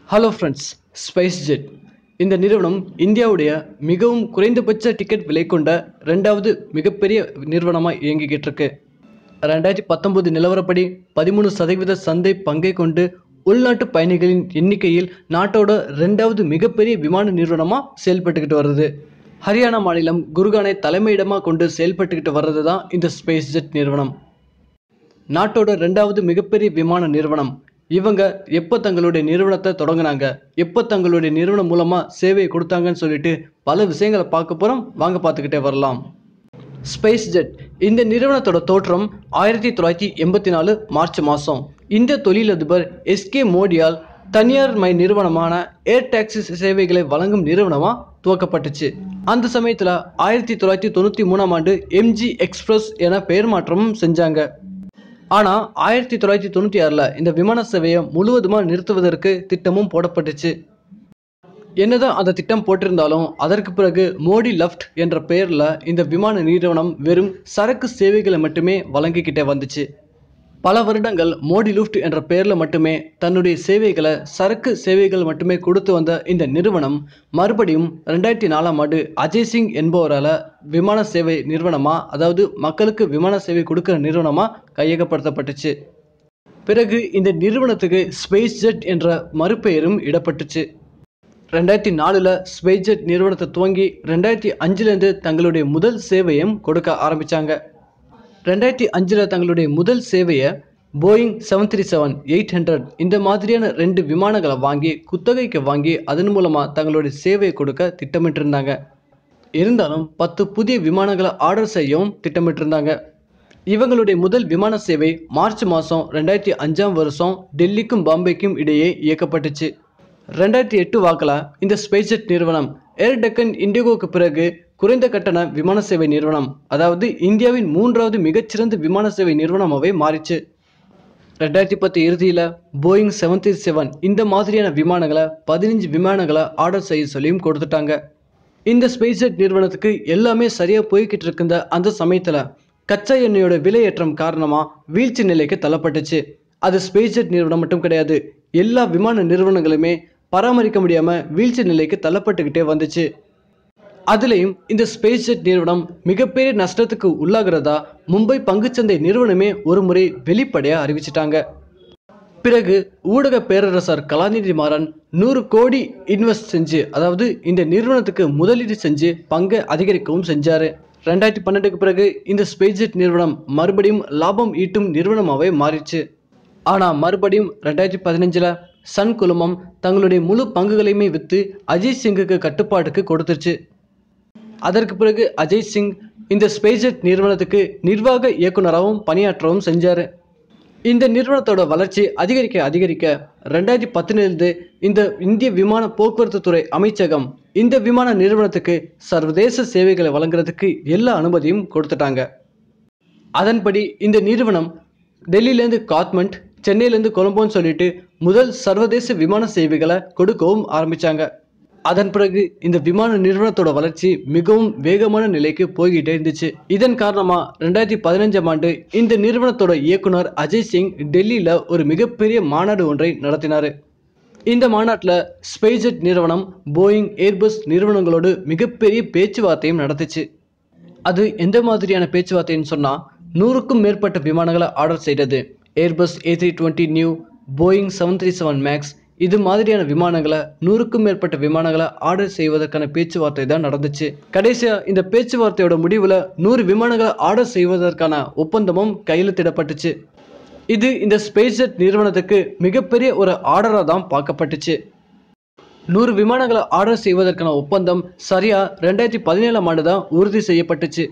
hello friends spice jet இந்த நிறுவனம் இந்தியாவுடைய மிகவும் குறைந்தபட்ச டிக்கெட் விலை கொண்ட ரெண்டாவது மிகப்பெரிய நிறுவனமாக இயங்கிக்கிட்டு இருக்கு ரெண்டாயிரத்தி பத்தொம்போது நிலவரப்படி பதிமூணு சதவீத சந்தை பங்கை கொண்டு உள்நாட்டு பயணிகளின் எண்ணிக்கையில் நாட்டோட ரெண்டாவது மிகப்பெரிய விமான நிறுவனமாக செயல்பட்டுக்கிட்டு வருது ஹரியானா மாநிலம் குருகானை தலைமையிடமாக கொண்டு செயல்பட்டுக்கிட்டு வர்றது தான் இந்த ஸ்பைஸ் ஜெட் நிறுவனம் நாட்டோட ரெண்டாவது மிகப்பெரிய விமான நிறுவனம் இவங்க எப்போ தங்களுடைய நிறுவனத்தை தொடங்கினாங்க எப்போ தங்களுடைய நிறுவனம் மூலமாக சேவையை கொடுத்தாங்கன்னு சொல்லிட்டு பல விஷயங்களை பார்க்க போகிறோம் வாங்க பார்த்துக்கிட்டே வரலாம் ஸ்பேஸ் ஜெட் இந்த நிறுவனத்தோட தோற்றம் ஆயிரத்தி தொள்ளாயிரத்தி எண்பத்தி நாலு மார்ச் மாதம் இந்த தொழிலதிபர் எஸ்கே மோடியால் தனியார் மை நிறுவனமான ஏர் டாக்ஸி சேவைகளை வழங்கும் நிறுவனமாக துவக்கப்பட்டுச்சு அந்த சமயத்தில் ஆயிரத்தி தொள்ளாயிரத்தி தொண்ணூற்றி மூணாம் ஆண்டு எம்ஜி எக்ஸ்பிரஸ் என பெயர் மாற்றமும் செஞ்சாங்க ஆனால் ஆயிரத்தி தொள்ளாயிரத்தி தொண்ணூற்றி ஆறில் இந்த விமான சேவையை முழுவதுமாக நிறுத்துவதற்கு திட்டமும் போடப்பட்டுச்சு என்னதான் அந்த திட்டம் போட்டிருந்தாலும் அதற்கு பிறகு மோடி லெஃப்ட் என்ற பெயரில் இந்த விமான நிறுவனம் வெறும் சரக்கு சேவைகளை மட்டுமே வழங்கிக்கிட்டே வந்துச்சு பல வருடங்கள் மோடி லுஃப்ட் என்ற பெயரில் மட்டுமே தன்னுடைய சேவைகளை சரக்கு சேவைகள் மட்டுமே கொடுத்து வந்த இந்த நிறுவனம் மறுபடியும் ரெண்டாயிரத்தி நாலாம் ஆண்டு அஜய் சிங் என்பவரால் விமான சேவை நிறுவனமாக அதாவது மக்களுக்கு விமான சேவை கொடுக்குற நிறுவனமாக கையகப்படுத்தப்பட்டுச்சு பிறகு இந்த நிறுவனத்துக்கு ஸ்பேஸ் ஜெட் என்ற மறுபெயரும் இடப்பட்டுச்சு ரெண்டாயிரத்தி நாலில் ஸ்பேஸ் ஜெட் நிறுவனத்தை துவங்கி ரெண்டாயிரத்தி அஞ்சுலேருந்து தங்களுடைய முதல் சேவையும் கொடுக்க ஆரம்பித்தாங்க ரெண்டாயிரத்தி அஞ்சில் தங்களுடைய முதல் சேவையை Boeing seven three seven eight hundred இந்த மாதிரியான ரெண்டு விமானங்களை வாங்கி குத்தகைக்கு வாங்கி அதன் மூலமாக தங்களுடைய சேவையை கொடுக்க திட்டமிட்டிருந்தாங்க இருந்தாலும் பத்து புதிய விமானங்களை ஆர்டர் செய்யவும் திட்டமிட்டிருந்தாங்க இவங்களுடைய முதல் விமான சேவை மார்ச் மாதம் ரெண்டாயிரத்தி அஞ்சாம் வருஷம் டெல்லிக்கும் பாம்பேக்கும் இடையே இயக்கப்பட்டுச்சு ரெண்டாயிரத்தி எட்டு வாக்கில் இந்த ஸ்பேஸ்ஜெட் நிறுவனம் ஏர் டெக்கன் இண்டிகோக்கு பிறகு குறைந்த கட்டண விமான சேவை நிறுவனம் அதாவது இந்தியாவின் மூன்றாவது மிகச்சிறந்த விமான சேவை நிறுவனமாகவே மாறிச்சு ரெண்டாயிரத்தி பத்து இறுதியில் போயிங் செவன் த்ரீ செவன் இந்த மாதிரியான விமானங்களை பதினஞ்சு விமானங்களை ஆர்டர் செய்ய சொல்லியும் கொடுத்துட்டாங்க இந்த ஸ்பேஸ்ஜெட் நிறுவனத்துக்கு எல்லாமே சரியாக போய்கிட்டு இருக்கின்ற அந்த சமயத்தில் கச்சா எண்ணெயோட விலையேற்றம் காரணமாக வீழ்ச்சி நிலைக்கு தள்ளப்பட்டுச்சு அது ஸ்பேஸ்ஜெட் நிறுவனம் மட்டும் கிடையாது எல்லா விமான நிறுவனங்களுமே பராமரிக்க முடியாமல் வீழ்ச்சி நிலைக்கு தள்ளப்பட்டுக்கிட்டே வந்துச்சு அதுலேயும் இந்த ஸ்பேஸ் ஜெட் நிறுவனம் மிகப்பெரிய நஷ்டத்துக்கு உள்ளாகிறதா மும்பை பங்குச்சந்தை நிறுவனமே ஒரு முறை வெளிப்படையாக அறிவிச்சிட்டாங்க பிறகு ஊடக பேரரசர் கலாநிதி மாறன் நூறு கோடி இன்வெஸ்ட் செஞ்சு அதாவது இந்த நிறுவனத்துக்கு முதலீடு செஞ்சு பங்கை அதிகரிக்கவும் செஞ்சார் ரெண்டாயிரத்தி பன்னெண்டுக்கு பிறகு இந்த ஸ்பேஸ் ஜெட் நிறுவனம் மறுபடியும் லாபம் ஈட்டும் நிறுவனமாகவே மாறிச்சு ஆனால் மறுபடியும் ரெண்டாயிரத்தி பதினஞ்சில் சன் குழுமம் தங்களுடைய முழு பங்குகளையுமே விற்று அஜய் சிங்குக்கு கட்டுப்பாட்டுக்கு கொடுத்துருச்சு அதற்கு பிறகு அஜய் சிங் இந்த ஸ்பேஸ்ஜெட் நிறுவனத்துக்கு நிர்வாக இயக்குனராகவும் பணியாற்றவும் செஞ்சார் இந்த நிறுவனத்தோட வளர்ச்சி அதிகரிக்க அதிகரிக்க ரெண்டாயிரத்தி பத்தினிலிருந்து இந்த இந்திய விமான போக்குவரத்து துறை அமைச்சகம் இந்த விமான நிறுவனத்துக்கு சர்வதேச சேவைகளை வழங்குறதுக்கு எல்லா அனுமதியும் கொடுத்துட்டாங்க அதன்படி இந்த நிறுவனம் டெல்லியிலேருந்து காத்மண்ட் சென்னையிலேருந்து கொலம்போன்னு சொல்லிட்டு முதல் சர்வதேச விமான சேவைகளை கொடுக்கவும் ஆரம்பித்தாங்க அதன் பிறகு இந்த விமான நிறுவனத்தோட வளர்ச்சி மிகவும் வேகமான நிலைக்கு போய்கிட்டே இருந்துச்சு இதன் காரணமா ரெண்டாயிரத்தி பதினஞ்சாம் ஆண்டு இந்த நிறுவனத்தோட இயக்குனர் அஜய் சிங் டெல்லியில் ஒரு மிகப்பெரிய மாநாடு ஒன்றை நடத்தினார் இந்த மாநாட்டில் ஸ்பேஸ்ஜெட் நிறுவனம் போயிங் ஏர்பஸ் நிறுவனங்களோடு மிகப்பெரிய பேச்சுவார்த்தையும் நடத்துச்சு அது எந்த மாதிரியான பேச்சுவார்த்தைன்னு சொன்னால் நூறுக்கும் மேற்பட்ட விமானங்களை ஆர்டர் செய்கிறது Airbus A three twenty neo Boeing seven three seven Max இது மாதிரியான விமானங்களை நூறுக்கும் மேற்பட்ட விமானங்களை ஆர்டர் செய்வதற்கான பேச்சுவார்த்தை தான் நடந்துச்சு கடைசியாக இந்த பேச்சுவார்த்தையோட முடிவில் நூறு விமானங்களை ஆர்டர் செய்வதற்கான ஒப்பந்தமும் கையெழுத்திடப்பட்டுச்சு இது இந்த ஸ்பேஸ்ஜெட் நிறுவனத்துக்கு மிகப்பெரிய ஒரு ஆர்டராக தான் பார்க்கப்பட்டுச்சு நூறு விமானங்களை ஆர்டர் செய்வதற்கான ஒப்பந்தம் சரியாக ரெண்டாயிரத்தி பதினேழாம் ஆண்டு தான் உறுதி செய்யப்பட்டுச்சு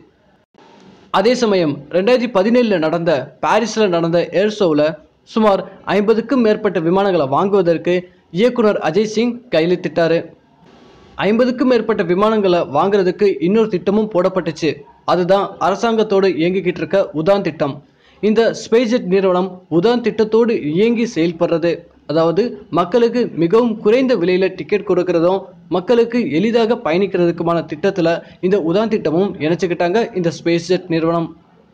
அதே சமயம் ரெண்டாயிரத்தி பதினேழில் நடந்த பாரிஸில் நடந்த ஏர் ஷோவில் சுமார் ஐம்பதுக்கும் மேற்பட்ட விமானங்களை வாங்குவதற்கு இயக்குனர் அஜய் சிங் கையெழுத்திட்டார் ஐம்பதுக்கும் மேற்பட்ட விமானங்களை வாங்குறதுக்கு இன்னொரு திட்டமும் போடப்பட்டுச்சு அதுதான் அரசாங்கத்தோடு இயங்கிக்கிட்டு இருக்க உதான் திட்டம் இந்த ஸ்பேஸ்ஜெட் நிறுவனம் உதான் திட்டத்தோடு இயங்கி செயல்படுறது அதாவது மக்களுக்கு மிகவும் குறைந்த விலையில் டிக்கெட் கொடுக்கறதும் மக்களுக்கு எளிதாக பயணிக்கிறதுக்குமான திட்டத்தில் இந்த உதான் திட்டமும் இணைச்சிக்கிட்டாங்க இந்த ஸ்பேஸ்ஜெட் நிறுவனம்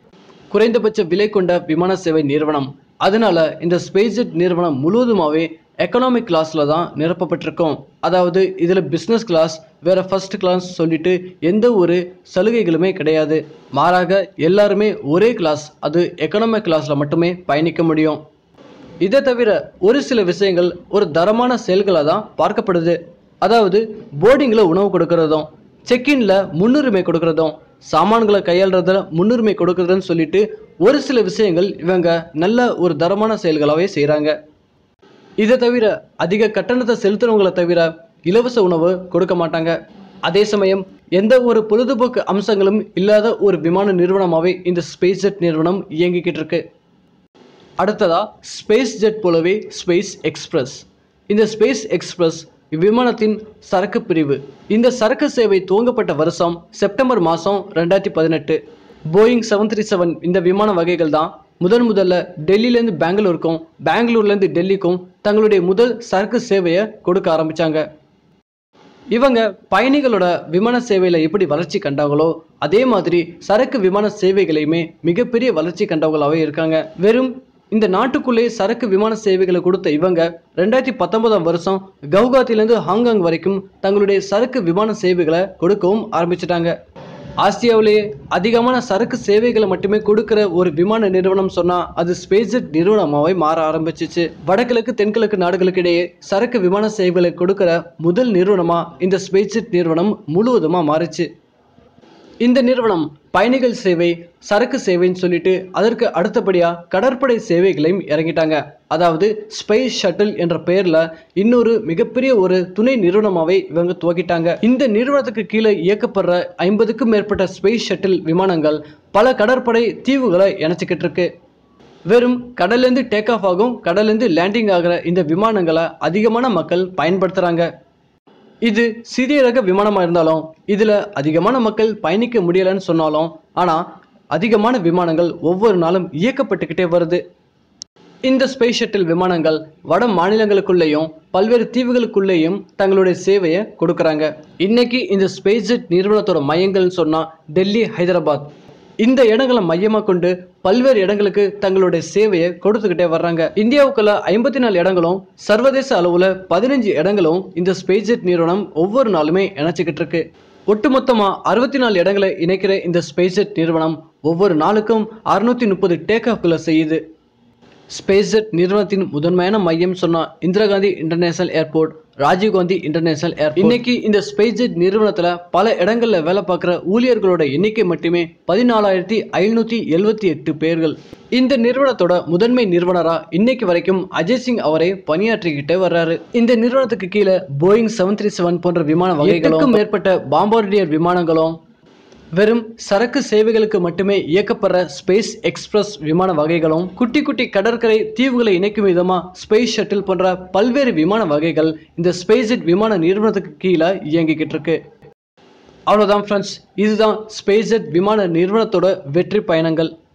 குறைந்தபட்ச விலை கொண்ட விமான சேவை நிறுவனம் அதனால இந்த ஸ்பேஸ்ஜெட் நிறுவனம் முழுவதுமாகவே எக்கனாமிக் கிளாஸில் தான் நிரப்பப்பட்டிருக்கும் அதாவது இதில் பிஸ்னஸ் கிளாஸ் வேற ஃபர்ஸ்ட் கிளாஸ் சொல்லிட்டு எந்த ஒரு சலுகைகளுமே கிடையாது மாறாக எல்லாருமே ஒரே கிளாஸ் அது எக்கனாமிக் கிளாஸில் மட்டுமே பயணிக்க முடியும் இதை தவிர ஒரு சில விஷயங்கள் ஒரு தரமான செயல்களாக தான் பார்க்கப்படுது அதாவது போர்டிங்கில் உணவு கொடுக்கறதும் செக்இன்ல முன்னுரிமை கொடுக்கறதும் சாமான்களை கையாளுறதுல முன்னுரிமை கொடுக்கறதுன்னு சொல்லிட்டு ஒரு சில விஷயங்கள் இவங்க நல்ல ஒரு தரமான செயல்களாகவே செய்கிறாங்க இதை தவிர அதிக கட்டணத்தை செலுத்துறவங்களை தவிர இலவச உணவு கொடுக்க மாட்டாங்க அதே சமயம் எந்த ஒரு பொழுதுபோக்கு அம்சங்களும் இல்லாத ஒரு விமான நிறுவனமாகவே இந்த ஸ்பேஸ் ஜெட் நிறுவனம் இயங்கிக்கிட்டு இருக்கு அடுத்ததா ஸ்பேஸ் ஜெட் போலவே ஸ்பேஸ் எக்ஸ்பிரஸ் இந்த ஸ்பேஸ் எக்ஸ்பிரஸ் இவ்விமானத்தின் சரக்கு பிரிவு இந்த சரக்கு சேவை துவங்கப்பட்ட வருஷம் செப்டம்பர் மாதம் ரெண்டாயிரத்தி பதினெட்டு போயிங் செவன் த்ரீ செவன் இந்த விமான வகைகள் தான் முதன் முதல்ல டெல்லியிலேருந்து பெங்களூருக்கும் பெங்களூர்லேருந்து டெல்லிக்கும் தங்களுடைய முதல் சரக்கு சேவையை கொடுக்க ஆரம்பிச்சாங்க இவங்க பயணிகளோட விமான சேவையில் எப்படி வளர்ச்சி கண்டாங்களோ அதே மாதிரி சரக்கு விமான சேவைகளையுமே மிகப்பெரிய வளர்ச்சி கண்டவங்களாகவே இருக்காங்க வெறும் இந்த நாட்டுக்குள்ளே சரக்கு விமான சேவைகளை கொடுத்த இவங்க ரெண்டாயிரத்தி பத்தொன்பதாம் வருஷம் கவுகாத்திலேருந்து ஹாங்காங் வரைக்கும் தங்களுடைய சரக்கு விமான சேவைகளை கொடுக்கவும் ஆரம்பிச்சிட்டாங்க ஆசியாவிலேயே அதிகமான சரக்கு சேவைகளை மட்டுமே கொடுக்கிற ஒரு விமான நிறுவனம் சொன்னா அது ஸ்பேஸ்ஜெட் நிறுவனமாகவே மாற ஆரம்பிச்சிச்சு வடகிழக்கு தென்கிழக்கு நாடுகளுக்கு இடையே சரக்கு விமான சேவைகளை கொடுக்கிற முதல் நிறுவனமா இந்த ஸ்பேஸ்ஜெட் நிறுவனம் முழுவதுமா மாறிச்சு இந்த நிறுவனம் பயணிகள் சேவை சரக்கு சேவைன்னு சொல்லிட்டு அதற்கு அடுத்தபடியா கடற்படை சேவைகளையும் இறங்கிட்டாங்க அதாவது ஸ்பேஸ் ஷட்டில் என்ற பெயர்ல இன்னொரு மிகப்பெரிய ஒரு துணை நிறுவனமாவே இவங்க துவக்கிட்டாங்க இந்த நிறுவனத்துக்கு கீழே இயக்கப்படுற ஐம்பதுக்கும் மேற்பட்ட ஸ்பேஸ் ஷட்டில் விமானங்கள் பல கடற்படை தீவுகளை இணைச்சிக்கிட்டு இருக்கு வெறும் கடல்லேருந்து டேக் ஆஃப் ஆகும் கடல்லேருந்து லேண்டிங் ஆகிற இந்த விமானங்களை அதிகமான மக்கள் பயன்படுத்துகிறாங்க இது சிறிய ரக விமானமாக இருந்தாலும் இதில் அதிகமான மக்கள் பயணிக்க முடியலைன்னு சொன்னாலும் ஆனால் அதிகமான விமானங்கள் ஒவ்வொரு நாளும் இயக்கப்பட்டுக்கிட்டே வருது இந்த ஸ்பேஸ் ஷட்டில் விமானங்கள் வட மாநிலங்களுக்குள்ளேயும் பல்வேறு தீவுகளுக்குள்ளேயும் தங்களுடைய சேவையை கொடுக்குறாங்க இன்னைக்கு இந்த ஸ்பேஸ் ஜெட் நிறுவனத்தோட மையங்கள்னு சொன்னால் டெல்லி ஹைதராபாத் இந்த இடங்களை மையமாக கொண்டு பல்வேறு இடங்களுக்கு தங்களுடைய சேவையை கொடுத்துக்கிட்டே வர்றாங்க இந்தியாவுக்குள்ள ஐம்பத்தி நாலு இடங்களும் சர்வதேச அளவில் பதினஞ்சு இடங்களும் இந்த ஸ்பேஸ் ஜெட் நிறுவனம் ஒவ்வொரு நாளுமே இணைச்சிக்கிட்டு இருக்கு ஒட்டுமொத்தமாக அறுபத்தி நாலு இடங்களை இணைக்கிற இந்த ஸ்பேஸ் ஜெட் நிறுவனம் ஒவ்வொரு நாளுக்கும் அறுநூத்தி முப்பது டேக் ஆஃப்களை செய்யுது ஸ்பேஸ்ஜெட் நிறுவனத்தின் முதன்மையான மையம் சொன்னா Indira Gandhi international airport Rajiv Gandhi international airport இன்னைக்கு இந்த ஸ்பேஸ்ஜெட் நிறுவனத்துல பல இடங்கள்ல வேலை பார்க்குற ஊழியர்களோட எண்ணிக்கை மட்டுமே பதினாலாயிரத்தி ஐநூத்தி எழுவத்தி எட்டு பேர்கள் இந்த நிறுவனத்தோட முதன்மை நிறுவனரா இன்னைக்கு வரைக்கும் அஜய் சிங் அவரை பணியாற்றிக்கிட்டே வர்றாரு இந்த நிறுவனத்துக்கு கீழே போயிங் செவன் த்ரீ செவன் போன்ற விமான வகைகளுக்கும் மேற்பட்ட பாம்பார்டியர் விமானங்களும் வெறும் சரக்கு சேவைகளுக்கு மட்டுமே இயக்கப்படுற ஸ்பேஸ் எக்ஸ்பிரஸ் விமான வகைகளும் குட்டி குட்டி கடற்கரை தீவுகளை இணைக்கும் விதமாக ஸ்பேஸ் ஷட்டில் போன்ற பல்வேறு விமான வகைகள் இந்த ஸ்பேஸ்ஜெட் விமான நிறுவனத்துக்கு கீழே இயங்கிக்கிட்டு இருக்கு அவ்வளோதான் ஃப்ரெண்ட்ஸ் இதுதான் ஸ்பேஸ்ஜெட் விமான நிறுவனத்தோட வெற்றி பயணங்கள்